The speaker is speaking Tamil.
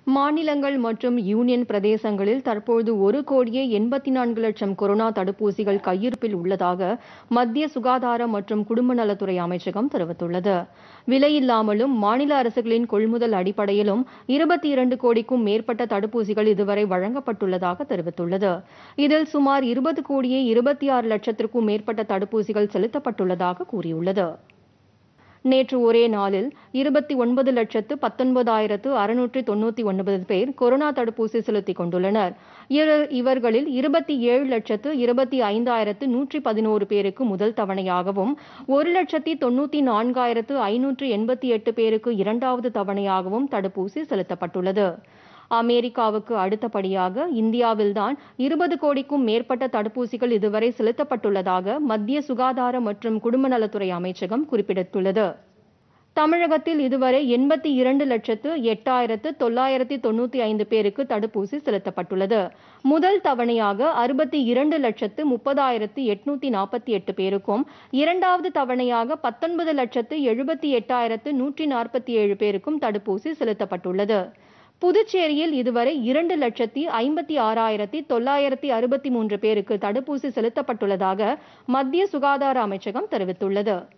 மாநிலங்கள் மற்றும் யூனியன் பிரதேசங்களில் தற்போது ஒரு கோடியே எண்பத்தி நான்கு லட்சம் கொரோனா தடுப்பூசிகள் கையிருப்பில் உள்ளதாக மத்திய சுகாதார மற்றும் குடும்ப நலத்துறை அமைச்சகம் தெரிவித்துள்ளது விலையில்லாமலும் மாநில அரசுகளின் கொள்முதல் அடிப்படையிலும் இருபத்தி இரண்டு கோடிக்கும் மேற்பட்ட தடுப்பூசிகள் இதுவரை வழங்கப்பட்டுள்ளதாக தெரிவித்துள்ளது இதில் சுமார் இருபது கோடியே இருபத்தி ஆறு லட்சத்திற்கும் மேற்பட்ட தடுப்பூசிகள் செலுத்தப்பட்டுள்ளதாக கூறியுள்ளது நேற்று ஒரே நாளில் இருபத்தி ஒன்பது லட்சத்து பத்தொன்பதாயிரத்து அறுநூற்றி தொண்ணூற்றி ஒன்பது பேர் கொரோனா தடுப்பூசி செலுத்திக் கொண்டுள்ளனர் இர- இவர்களில் இருபத்தி ஏழு லட்சத்து இருபத்தி ஐந்தாயிரத்து நூற்றி பதினோரு பேருக்கு முதல் தவணையாகவும் ஒரு லட்சத்தி தொண்ணூற்றி நான்காயிரத்து ஐநூற்று எண்பத்தி எட்டு பேருக்கு இரண்டாவது தவணையாகவும் தடுப்பூசி செலுத்தப்பட்டுள்ளது அமெரிக்காவுக்கு அடுத்தபடியாக இந்தியாவில்தான் இருபது கோடிக்கும் மேற்பட்ட தடுப்பூசிகள் இதுவரை செலுத்தப்பட்டுள்ளதாக மத்திய சுகாதார மற்றும் குடும்ப நலத்துறை அமைச்சகம் குறிப்பிட்டுள்ளது தமிழகத்தில் இதுவரை எண்பத்தி இரண்டு லட்சத்து எட்டாயிரத்து தொள்ளாயிரத்தி தொண்ணூற்றி ஐந்து பேருக்கு தடுப்பூசி செலுத்தப்பட்டுள்ளது முதல் தவணையாக அறுபத்தி இரண்டு லட்சத்து முப்பதாயிரத்து எட்நூத்தி நாற்பத்தி எட்டு பேருக்கும் இரண்டாவது தவணையாக பத்தொன்பது லட்சத்து எழுபத்தி எட்டாயிரத்து நூற்றி நாற்பத்தி ஏழு பேருக்கும் தடுப்பூசி செலுத்தப்பட்டுள்ளது புதுச்சேரியில் இதுவரை இரண்டு லட்சத்தி ஐம்பத்தி ஆறாயிரத்தி தொள்ளாயிரத்தி அறுபத்தி மூன்று பேருக்கு தடுப்பூசி செலுத்தப்பட்டுள்ளதாக மத்திய சுகாதார அமைச்சகம் தெரிவித்துள்ளது